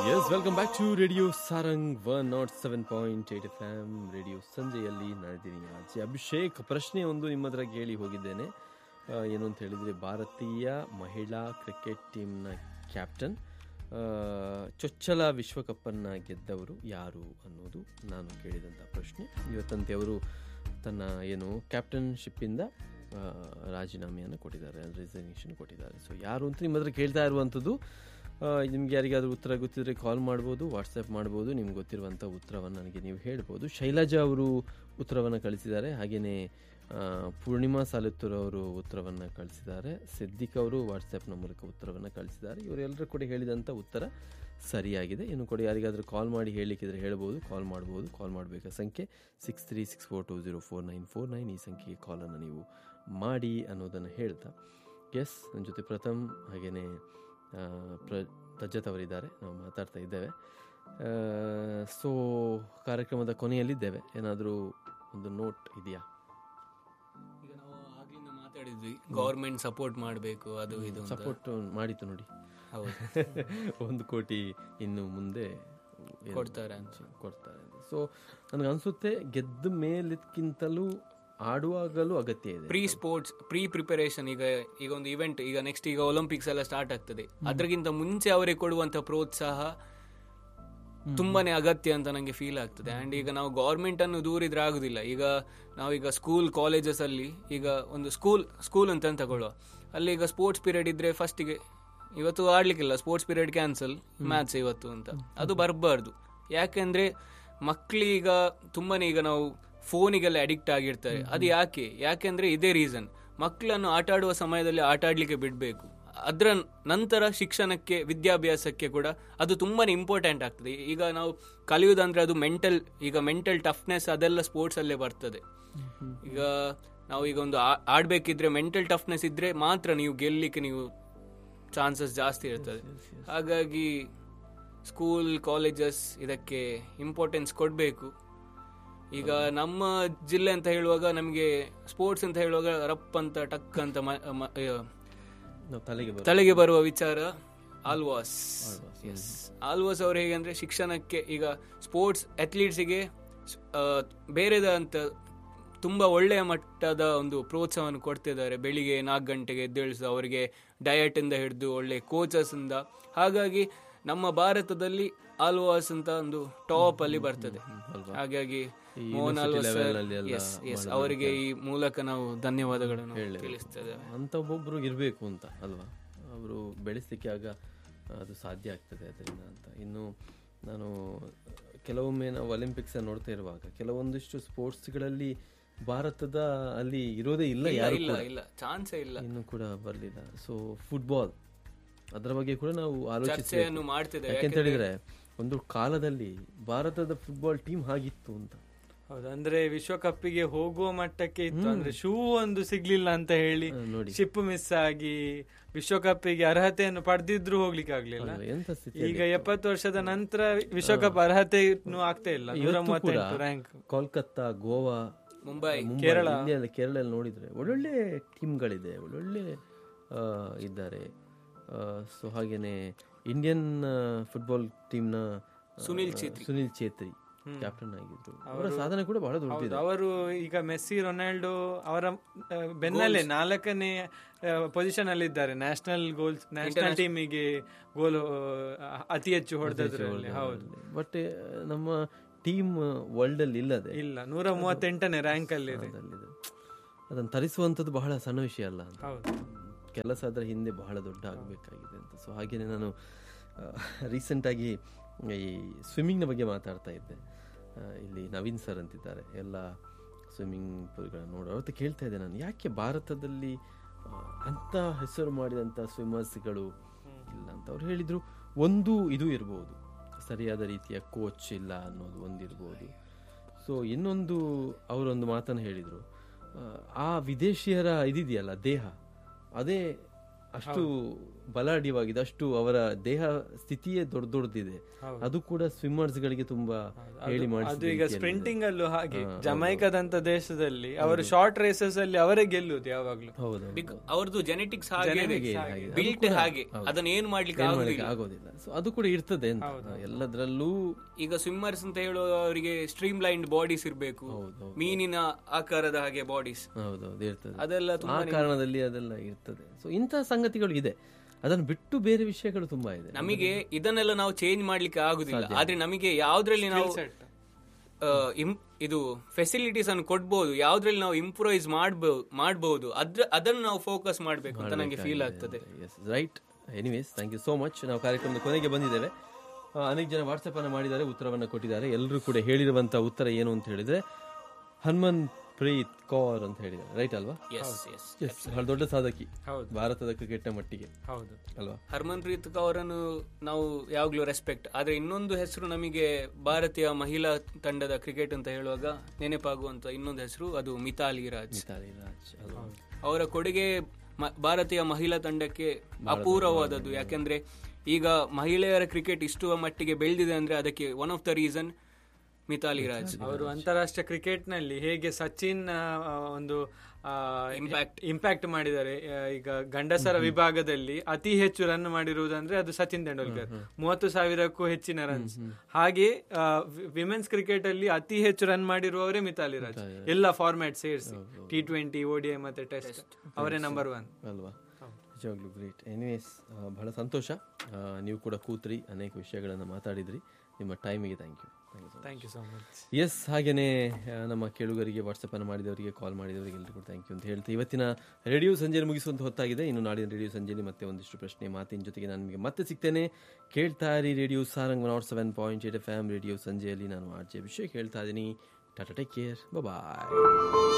S welcome back to radio Sarang one nought seven point eight F M radio ಸಂಜೆಯಲ್ಲಿ ನಾನಿದ್ದೀನಿ ಆಚೆ ಅಭಿಷೇಕ್ ಪ್ರಶ್ನೆ ಒಂದು ನಿಮ್ಮ ಹತ್ರ ಕೇಳಿ ಹೋಗಿದ್ದೇನೆ ಆ, ಏನು ಅಂತ ಹೇಳಿದರೆ ಭಾರತೀಯ ಮಹಿಳಾ ಕ್ರಿಕೆಟ್ ಟೀಮ್ನ ಕ್ಯಾಪ್ಟನ್ ಆ, ಚೊಚ್ಚಲ ವಿಶ್ವಕಪ್ಪನ್ನು ಗೆದ್ದವರು ಯಾರು ಅನ್ನೋದು ನಾನು ಕೇಳಿದಂಥ ಪ್ರಶ್ನೆ ಇವತ್ತಂತೆ ಅವರು ತನ್ನ ಏನು ಕ್ಯಾಪ್ಟನ್ಶಿಪ್ಪಿಂದ ಆ, ರಾಜೀನಾಮೆಯನ್ನು ಕೊಟ್ಟಿದ್ದಾರೆ ರಿಸರ್ವೇಷನ್ ಕೊಟ್ಟಿದ್ದಾರೆ ಸೊ ಯಾರು ಅಂತ ನಿಮ್ಮ ಹತ್ರ ಕೇಳ್ತಾ ಇರುವಂಥದ್ದು ಆ, ನಿಮ್ಗೆ ಯಾರಿಗಾದ್ರೂ ಉತ್ತರ ಗೊತ್ತಿದ್ರೆ ಕಾಲ್ ಮಾಡ್ಬೋದು ವಾಟ್ಸಪ್ ಮಾಡ್ಬೋದು ನಿಮ್ಗೆ ಗೊತ್ತಿರುವಂಥ ಉತ್ತರವನ್ನು ನನಗೆ ನೀವು ಹೇಳ್ಬೋದು ಶೈಲಜಾ ಅವರು ಉತ್ತರವನ್ನು ಕಳಿಸಿದ್ದಾರೆ ಹಾಗೆಯೇ ಆ, ಪೂರ್ಣಿಮಾ ಸಾಲುತ್ತೂರ್ ಅವರು ಉತ್ತರವನ್ನು ಕಳಿಸಿದ್ದಾರೆ ಸಿದ್ದಿಕ್ ಅವರು ವಾಟ್ಸಪ್ನ ಮೂಲಕ ಉತ್ತರವನ್ನು ಕಳಿಸಿದ್ದಾರೆ ಇವರೆಲ್ಲರೂ ಕೂಡ ಹೇಳಿದಂಥ ಉತ್ತರ ಸರಿಯಾಗಿದೆ ಇನ್ನು ಕೂಡ ಯಾರಿಗಾದರೂ ಕಾಲ್ ಮಾಡಿ ಹೇಳಲಿಕ್ಕಿದ್ರೆ ಹೇಳ್ಬೋದು ಕಾಲ್ ಮಾಡ್ಬೋದು ಕಾಲ್ ಮಾಡಬೇಕಾದ ಸಂಖ್ಯೆ six three six four two zero four nine four nine ಈ ಸಂಖ್ಯೆಗೆ ಕಾಲನ್ನು ನೀವು ಮಾಡಿ ಅನ್ನೋದನ್ನು ಹೇಳ್ತಾ ಎಸ್ ನನ್ನ ಜೊತೆ ಪ್ರಥಮ್ ಹಾಗೆಯೇ ಪ್ರ ರಜತ್ ಅವರಿದ್ದಾರೆ ನಾವು ಮಾತಾಡ್ತಾ ಇದ್ದೇವೆ ಸೊ ಕಾರ್ಯಕ್ರಮದ ಕೊನೆಯಲ್ಲಿದ್ದೇವೆ ಏನಾದರೂ ಒಂದು ನೋಟ್ ಇದೆಯಾ ಈಗ ನಾವು ಆಗ್ಲಿಂದ ಮಾತಾಡಿದ್ವಿ ಗೌರ್ಮೆಂಟ್ ಸಪೋರ್ಟ್ ಮಾಡಬೇಕು ಅದು ಇದು ಅಂತ. ಸಪೋರ್ಟ್ ಮಾಡಿತ್ತು ನೋಡಿ ಹೌದು ಒಂದು ಕೋಟಿ ಇನ್ನು ಮುಂದೆ ಏನು ಕೊಡ್ತಾರೆ ಅಂತ ಕೊಡ್ತಾರೆ ಸೊ ನನಗೆ ಅನಿಸುತ್ತೆ ಗೆದ್ದ ಮೇಲಕ್ಕಿಂತಲೂ ಆಡುವಾಗಲೂ ಅಗತ್ಯ ಇದೆ ಪ್ರೀ ಸ್ಪೋರ್ಟ್ಸ್ ಪ್ರೀ ಪ್ರಿಪರೇಷನ್ ಈಗ ಈಗ ಒಂದು ಇವೆಂಟ್ ಈಗ ನೆಕ್ಸ್ಟ್ ಈಗ ಒಲಿಂಪಿಕ್ಸ್ ಎಲ್ಲ ಸ್ಟಾರ್ಟ್ ಆಗ್ತದೆ ಅದಕ್ಕಿಂತ ಮುಂಚೆ ಅವರಿಗೆ ಕೊಡುವಂತ ಪ್ರೋತ್ಸಾಹ ತುಂಬಾನೇ ಅಗತ್ಯ ಅಂತ ನಂಗೆ ಫೀಲ್ ಆಗ್ತದೆ ಅಂಡ್ ಈಗ ನಾವು ಗೌರ್ಮೆಂಟ್ ಅನ್ನು ದೂರಿದ್ರೆ ಆಗುದಿಲ್ಲ ಈಗ ನಾವೀಗ ಸ್ಕೂಲ್ ಕಾಲೇಜಸ್ ಅಲ್ಲಿ ಈಗ ಒಂದು ಸ್ಕೂಲ್ ಸ್ಕೂಲ್ ಅಂತ ತಗೊಳ್ಳುವ ಅಲ್ಲಿ ಈಗ ಸ್ಪೋರ್ಟ್ಸ್ ಪೀರಿಯಡ್ ಇದ್ರೆ ಫಸ್ಟಿಗೆ ಇವತ್ತು ಆಡ್ಲಿಕ್ಕಿಲ್ಲ ಸ್ಪೋರ್ಟ್ಸ್ ಪೀರಿಯಡ್ ಕ್ಯಾನ್ಸಲ್ ಮ್ಯಾಚ್ ಇವತ್ತು ಅಂತ ಅದು ಬರಬಾರ್ದು ಯಾಕೆಂದ್ರೆ ಮಕ್ಕಳೀಗ ತುಂಬಾನೇ ಈಗ ನಾವು ಫೋನಿಗೆಲ್ಲ ಅಡಿಕ್ಟ್ ಆಗಿರ್ತಾರೆ ಅದು ಯಾಕೆ ಯಾಕೆಂದ್ರೆ ಇದೇ ರೀಸನ್ ಮಕ್ಕಳನ್ನು ಆಟ ಆಡುವ ಸಮಯದಲ್ಲಿ ಆಟ ಆಡ್ಲಿಕ್ಕೆ ಬಿಡಬೇಕು ಅದರ ನಂತರ ಶಿಕ್ಷಣಕ್ಕೆ ವಿದ್ಯಾಭ್ಯಾಸಕ್ಕೆ ಕೂಡ ಅದು ತುಂಬಾನೇ ಇಂಪಾರ್ಟೆಂಟ್ ಆಗ್ತದೆ ಈಗ ನಾವು ಕಲಿಯುವುದಂದ್ರೆ ಅದು ಮೆಂಟಲ್ ಈಗ ಮೆಂಟಲ್ ಟಫ್ನೆಸ್ ಅದೆಲ್ಲ ಸ್ಪೋರ್ಟ್ಸ್ ಅಲ್ಲೇ ಬರ್ತದೆ ಈಗ ನಾವು ಈಗ ಒಂದು ಆ- ಆಡ್ಬೇಕಿದ್ರೆ ಮೆಂಟಲ್ ಟಫ್ನೆಸ್ ಇದ್ರೆ ಮಾತ್ರ ನೀವು ಗೆಲ್ಲಿಕ್ಕೆ ನೀವು ಚಾನ್ಸಸ್ ಜಾಸ್ತಿ ಇರ್ತದೆ ಹಾಗಾಗಿ ಸ್ಕೂಲ್ ಕಾಲೇಜಸ್ ಇದಕ್ಕೆ ಇಂಪಾರ್ಟೆನ್ಸ್ ಕೊಡಬೇಕು ಈಗ ನಮ್ಮ ಜಿಲ್ಲೆ ಅಂತ ಹೇಳುವಾಗ ನಮಗೆ ಸ್ಪೋರ್ಟ್ಸ್ ಅಂತ ಹೇಳುವಾಗ ರಪ್ ಅಂತ ಟಕ್ ಅಂತ ಮ- ಮ- ಆ, ನಾವು ತಲೆಗೆ ಬರೋ ತಲೆಗೆ ಬರುವ ವಿಚಾರ ಆಲ್ವಾಸ್ ಎಸ್ ಆಲ್ವಾಸ್ ಅವ್ರು ಹೇಗೆ ಅಂದ್ರೆ ಶಿಕ್ಷಣಕ್ಕೆ ಈಗ ಸ್ಪೋರ್ಟ್ಸ್ ಅಥ್ಲೀಟ್ಸಿಗೆ ಬೇರೆದಂತ ತುಂಬಾ ಒಳ್ಳೆಯ ಮಟ್ಟದ ಒಂದು ಪ್ರೋತ್ಸಾಹವನ್ನು ಕೊಡ್ತಿದ್ದಾರೆ ಬೆಳಿಗ್ಗೆ ನಾಲ್ಕು ಗಂಟೆಗೆ ಎದ್ದೇಳಿಸಿ ಅವರಿಗೆ ಡಯಟ್ ಇಂದ ಹಿಡಿದು ಒಳ್ಳೆ ಕೋಚಸ್ ಇಂದ ಹಾಗಾಗಿ ನಮ್ಮ ಭಾರತದಲ್ಲಿ ಆಲ್ವಾಸ್ ಅಂತ ಒಂದು ಟಾಪ್ ಅಲ್ಲಿ ಬರ್ತದೆ ಹಾಗಾಗಿ ಮೋಹನ್ ಆಲ್ವಾಸ್ level ಅಲ್ಲಿ ಎಲ್ಲ ಎಸ್ ಎಸ್ ಅವರಿಗೆ ಈ ಮೂಲಕ ನಾವು ಧನ್ಯವಾದಗಳನ್ನು ತಿಳಿಸ್ತೇವೆ ಅಂತ ಒಬ್ಬೊಬ್ರು ಇರಬೇಕು ಅಂತ ಅಲ್ವಾ ಅವರು ಬೆಳೆಸಲಿಕ್ಕೆ ಆಗ ಅದು ಸಾಧ್ಯ ಆಗ್ತದೆ ಅದರಿಂದ ಅಂತ ಇನ್ನು ನಾನು ಕೆಲವೊಮ್ಮೆ ನಾವು ಒಲಿಂಪಿಕ್ಸ್ ನೋಡ್ತಾ ಇರುವಾಗ ಕೆಲವೊಂದಿಷ್ಟು ಸ್ಪೋರ್ಟ್ಸ್ಗಳಲ್ಲಿ ಭಾರತದ ಅಲ್ಲಿ ಇರೋದೇ ಇಲ್ಲ ಯಾರು ಇಲ್ಲ ಇಲ್ಲ ಚಾನ್ಸೇ ಇಲ್ಲ ಇನ್ನು ಕೂಡ ಬರಲಿಲ್ಲ ಸೊ ಫುಟ್ಬಾಲ್ ಅದರ ಬಗ್ಗೆ ಕೂಡ ನಾವು ಆಲೋಚಿಸಬೇಕು ಚರ್ಚೆಯನ್ನು ಮಾಡ್ತಿದ್ದೇವೆ ಯಾಕೆಂತ ಹೇಳಿದ್ರೆ ಒಂದು ಕಾಲದಲ್ಲಿ ಭಾರತದ ಫುಟ್ಬಾಲ್ ಟೀಮ್ ಹಾಗಿತ್ತು ಅಂತ ಹೌದು ಅಂದ್ರೆ ವಿಶ್ವಕಪ್ಪಿಗೆ ಹೋಗುವ ಮಟ್ಟಕ್ಕೆ ಇತ್ತು ಅಂದ್ರೆ ಶೂ ಒಂದು ಸಿಗ್ಲಿಲ್ಲ ಅಂತ ಹೇಳಿ ಆ, ನೋಡಿ ಶಿಪ್ ಮಿಸ್ ಆಗಿ ವಿಶ್ವಕಪ್ಪಿಗೆ ಅರ್ಹತೆಯನ್ನು ಪಡೆದಿದ್ರು ಹೋಗ್ಲಿಕ್ಕೆ ಆಗ್ಲಿಲ್ಲ ಎಂತ ಸ್ಥಿತಿ ಈಗ ಎಪ್ಪತ್ತು ವರ್ಷದ ನಂತರ ವಿಶ್ವಕಪ್ ಅರ್ಹತೆ ಆಗ್ತಾ ಇಲ್ಲ ನೂರ ಇವತ್ತು ಕೂಡ ಮೂವತ್ತೆಂಟು ರ್ಯಾಂಕ್ ಕೋಲ್ಕತ್ತಾ ಗೋವಾ ಮುಂಬೈ ಕೇರಳ ಇಲ್ಲಿ ಕೇರಳ ನೋಡಿದ್ರೆ ಒಳ್ಳೊಳ್ಳೆ ಟೀಮ್ಗಳಿದೆ ಒಳ್ಳೊಳ್ಳೆ ಆ, ಇದ್ದಾರೆ ಸೊ ಹಾಗೇನೆ ಇಂಡಿಯನ್ ಫುಟ್ಬಾಲ್ ಟೀಮ್ನ ಸುನಿಲ್ ಛೇತ್ರಿ ಸುನಿಲ್ ಛೇತ್ರಿ ಕ್ಯಾಪ್ಟನ್ ಆಗಿದ್ರು ಅವರ ಸಾಧನೆ ಕೂಡ ಬಹಳ ದೊಡ್ಡದಿದೆ ಅವರು ಈಗ ಮೆಸ್ಸಿ ರೊನಾಲ್ಡೋ ಅವರ ಆ, ಬೆನ್ನಲ್ಲೇ ನಾಲ್ಕನೇ ಪೊಸಿಷನ್ ಅಲ್ಲಿ ಇದ್ದಾರೆ ನ್ಯಾಷನಲ್ ಗೋಲ್ಸ್ ನ್ಯಾಷನಲ್ ಟೀಮಿಗೆ ಗೋಲ್ ಅತಿ ಹೆಚ್ಚು ಹೊಡೆದ್ರಲ್ಲಿ ಹೌದು ಬಟ್ ನಮ್ಮ ಟೀಮ್ ವರ್ಲ್ಡ್ ಅಲ್ಲಿ ಇಲ್ಲದೆ ಇಲ್ಲ ನೂರ ಮೂವತ್ತೆಂಟನೇ ರ್ಯಾಂಕ್ ಅಲ್ಲಿ ಇದೆ ಅಲ್ಲಿದೆ. ಅದನ್ನು ತರಿಸುವಂಥದ್ದು ಬಹಳ ಸಣ್ಣ ವಿಷಯ ಅಲ್ಲ ಅಂತ ಹೌದು ಕೆಲಸ ಅದರ ಹಿಂದೆ ಬಹಳ ದೊಡ್ಡ ಆಗಬೇಕಾಗಿದೆ ಅಂತ ಸೊ ಹಾಗೆಯೇ ನಾನು ರೀಸೆಂಟಾಗಿ ಈ ಸ್ವಿಮ್ಮಿಂಗ್ನ ಬಗ್ಗೆ ಮಾತಾಡ್ತಾ ಇದ್ದೆ ಆ, ಇಲ್ಲಿ ನವೀನ್ ಸರ್ ಅಂತಿದ್ದಾರೆ ಎಲ್ಲ ಸ್ವಿಮ್ಮಿಂಗ್ ಪೂಲ್ಗಳನ್ನ ನೋಡಿ ಅವ್ರ ಹತ್ರ ಕೇಳ್ತಾ ಇದ್ದೆ ನಾನು ಯಾಕೆ ಭಾರತದಲ್ಲಿ ಆ, ಅಂಥ ಹೆಸರು ಮಾಡಿದಂಥ ಸ್ವಿಮ್ಮರ್ಸ್ಗಳು ಇಲ್ಲ ಅಂತ ಅವ್ರು ಹೇಳಿದರು ಒಂದು ಇದು ಇರ್ಬೋದು ಸರಿಯಾದ ರೀತಿಯ ಕೋಚ್ ಇಲ್ಲ ಅನ್ನೋದು ಒಂದಿರ್ಬೋದು ಸೊ ಇನ್ನೊಂದು ಅವರೊಂದು ಮಾತನ್ನು ಹೇಳಿದರು ಆ ವಿದೇಶಿಯರ ಇದಿದೆಯಲ್ಲ ದೇಹ ಅದೇ ಅಷ್ಟು ಬಲಾಢ್ಯವಾಗಿದೆ ಅಷ್ಟು ಅವರ ದೇಹ ಸ್ಥಿತಿಯೇ ದೊಡ್ಡ ದೊಡ್ಡದಿದೆ ಅದು ಕೂಡ ಸ್ವಿಮ್ಮರ್ಸ್ ಗಳಿಗೆ ತುಂಬಾ ಹೇಳಿ ಅದು ಈಗ ಸ್ಪ್ರಿಂಟಿಂಗ್ ಅಲ್ಲೂ ಹಾಗೆ ಜಮೈಕಾದಂತ ದೇಶದಲ್ಲಿ ಅವರು ಶಾರ್ಟ್ ರೇಸಸ್ ಅಲ್ಲಿ ಅವರೇ ಗೆಲ್ಲುದು ಯಾವಾಗ್ಲೂ ಹೌದು ಬಿಗ್- ಅವ್ರದ್ದು ಜೆನೆಟಿಕ್ಸ್ ಹಾಗೆ ಬಿಲ್ಟ್ ಹಾಗೆ ಅದನ್ನ ಏನ್ ಮಾಡ್ಲಿಕ್ಕೆ ಆಗುದಿಲ್ಲ ಆಗೋದಿಲ್ಲ ಸೊ ಅದು ಕೂಡ ಇರ್ತದೆ ಅಂತ ಎಲ್ಲದರಲ್ಲೂ ಈಗ ಸ್ವಿಮ್ಮರ್ಸ್ ಅಂತ ಹೇಳುವವರಿಗೆ ಸ್ಟ್ರೀಮ್ ಲೈನ್ಡ್ ಬಾಡೀಸ್ ಇರಬೇಕು ಮೀನಿನ ಆಕಾರದ ಹಾಗೆ ಬಾಡೀಸ್ ಹೌದೌದು ಇರ್ತದೆ ಅದೆಲ್ಲ ಆ ಕಾರಣದಲ್ಲಿ ಅದೆಲ್ಲ ಇರ್ತದೆ ಸೊ ಇಂತಹ ಸಂಗತಿಗಳು ಇದೆ ಅದನ್ನು ಬಿಟ್ಟು ಬೇರೆ ವಿಷಯಗಳು ತುಂಬಾ ಇದೆ ನಮಗೆ ಇದನ್ನೆಲ್ಲ ನಾವು ಚೇಂಜ್ ಮಾಡ್ಲಿಕ್ಕೆ ಆಗುದಿಲ್ಲ ಆದ್ರೆ ನಮಗೆ ಯಾವ್ದ್ರಲ್ಲಿ ನಾವು ಆ, ಇಂ- ಇದು ಫೆಸಿಲಿಟೀಸ್ ಅನ್ನು ಕೊಡ್ಬೋದು ಯಾವ್ದ್ರಲ್ಲಿ ನಾವು ಇಂಪ್ರೂವೈಸ್ ಮಾಡ್ಬೋದು ಮಾಡ್ಬೋದು ಅದ್ರ ಅದನ್ನು ನಾವು ಫೋಕಸ್ ಮಾಡ್ಬೇಕು ಅಂತ ನಂಗೆ ಫೀಲ್ ಆಗ್ತದೆ yes right anyways thank you so much ನಾವು ಕಾರ್ಯಕ್ರಮದ ಕೊನೆಗೆ ಬಂದಿದ್ದೇವೆ ಆ, ಅನೇಕ ಜನ ವಾಟ್ಸಪ್ ಅನ್ನು ಮಾಡಿದ್ದಾರೆ ಉತ್ತರವನ್ನು ಕೊಟ್ಟಿದ್ದಾರೆ ಎಲ್ಲರೂ ಕೂಡ ಹೇಳಿರುವಂತ ಉತ್ತರ ಏನು ಅಂತ ಹೇಳಿದ್ರೆ ಹನುಮನ್ ಪ್ರೀತ್ ಕೌರ್ ಅಂತ ಹೇಳಿದ್ದಾರೆ ರೈಟ್ ಅಲ್ವಾ ಎಸ್ ಎಸ್ ಎಸ್ ಬಹಳ ದೊಡ್ಡ ಸಾಧಕಿ ಹೌದು. ಭಾರತದ ಕ್ರಿಕೆಟ್ನ ಮಟ್ಟಿಗೆ ಹೌದು ಅಲ್ವಾ ಹರ್ಮನ್ ಪ್ರೀತ್ ಅವರನ್ನು ನಾವು ಯಾವಾಗ್ಲೂ ರೆಸ್ಪೆಕ್ಟ್ ಆದ್ರೆ ಇನ್ನೊಂದು ಹೆಸರು ನಮಗೆ ಭಾರತೀಯ ಮಹಿಳಾ ತಂಡದ ಕ್ರಿಕೆಟ್ ಅಂತ ಹೇಳುವಾಗ ನೆನಪಾಗುವಂತ ಇನ್ನೊಂದು ಹೆಸರು ಅದು ಮಿತಾಲಿ ರಾಜ್ ಮಿತಾಲಿ ರಾಜ್ ಅಲ್ವಾ ಅವರ ಕೊಡುಗೆ ಮ- ಭಾರತೀಯ ಮಹಿಳಾ ತಂಡಕ್ಕೆ ಅಪೂರ್ವವಾದದ್ದು ಯಾಕೆಂದ್ರೆ ಈಗ ಮಹಿಳೆಯರ ಕ್ರಿಕೆಟ್ ಇಷ್ಟು ಮಟ್ಟಿಗೆ ಬೆಳೆದಿದೆ ಅಂದ್ರೆ ಅದಕ್ಕೆ one of the reason Mithali Raj ಅವರು ಅಂತಾರಾಷ್ಟ್ರೀಯ ಕ್ರಿಕೆಟ್ ನಲ್ಲಿ ಹೇಗೆ ಸಚಿನ್ ಆ, ಒಂದು Impact. ಇಂಪ್ಯಾಕ್ಟ್ ಮಾಡಿದ್ದಾರೆ ಆ, ಈಗ ಗಂಡಸರ ವಿಭಾಗದಲ್ಲಿ ಅತಿ ಹೆಚ್ಚು ರನ್ ಮಾಡಿರುವುದಂದ್ರೆ ಅದು ಸಚಿನ್ ತೆಂಡೂಲ್ಕರ್ ಮೂವತ್ತು ಸಾವಿರಕ್ಕೂ ಹೆಚ್ಚಿನ ರನ್ಸ್ ಹಾಗೆ ವಿಮೆನ್ಸ್ ಕ್ರಿಕೆಟ್ ಅಲ್ಲಿ ಅತಿ ಹೆಚ್ಚು ರನ್ ಮಾಡಿರುವವರೇ ಮಿತಾಲಿ ರಾಜ್ ಎಲ್ಲ ಫಾರ್ಮ್ಯಾಟ್ ಸೇರಿಸಿ ಟಿ ಟ್ವೆಂಟಿ ಓಡಿಐ ಮತ್ತೆ ಟೆಸ್ಟ್ ಅವರೇ ನಂಬರ್ ಒನ್ ಅಲ್ವಾ ನಿಜವಾಗ್ಲೂ ಗ್ರೇಟ್ ಎನಿವೇಸ್ ಬಹಳ ಸಂತೋಷ ಆ, ನೀವು ಕೂಡ ಕೂತ್ರಿ ಅನೇಕ ವಿಷಯಗಳನ್ನು ಮಾತಾಡಿದ್ರಿ ನಿಮ್ಮ ಟೈಮಿಗೆ thank you thank you so much yes ಹಾಗೇನೆ ಆ, ನಮ್ಮ ಕೇಳುಗರಿಗೆ ವಾಟ್ಸಪ್ ಅನ್ನು ಮಾಡಿದವರಿಗೆ ಕಾಲ್ ಮಾಡಿದವರಿಗೆ ಎಲ್ಲರಿಗೂ ಥ್ಯಾಂಕ್ ಯು ಅಂತ ಹೇಳ್ತಾ ಇವತ್ತಿನ ರೇಡಿಯೋ ಸಂಜೆ ಮುಗಿಸುವಂತ ಹೊತ್ತಾಗಿದೆ ಇನ್ನು ನಾಡಿನ ರೇಡಿಯೋ ಸಂಜೆಯಲ್ಲಿ ಮತ್ತೆ ಒಂದಿಷ್ಟು ಪ್ರಶ್ನೆ ಮಾತಿನ ಜೊತೆಗೆ ನಾನು ನಿಮಗೆ ಮತ್ತೆ ಸಿಗ್ತೇನೆ ಕೇಳ್ತಾ ಇರಿ radio Sarang nought seven point eight F M radio ಸಂಜೆಯಲ್ಲಿ ನಾನು ಆರ್ ಜೆ ಅಭಿಷೇಕ್ ಹೇಳ್ತಾ ಇದ್ದೀನಿ ಟಾಟಾ ಟೇಕ್ ಕೇರ್ ಬಾಯ್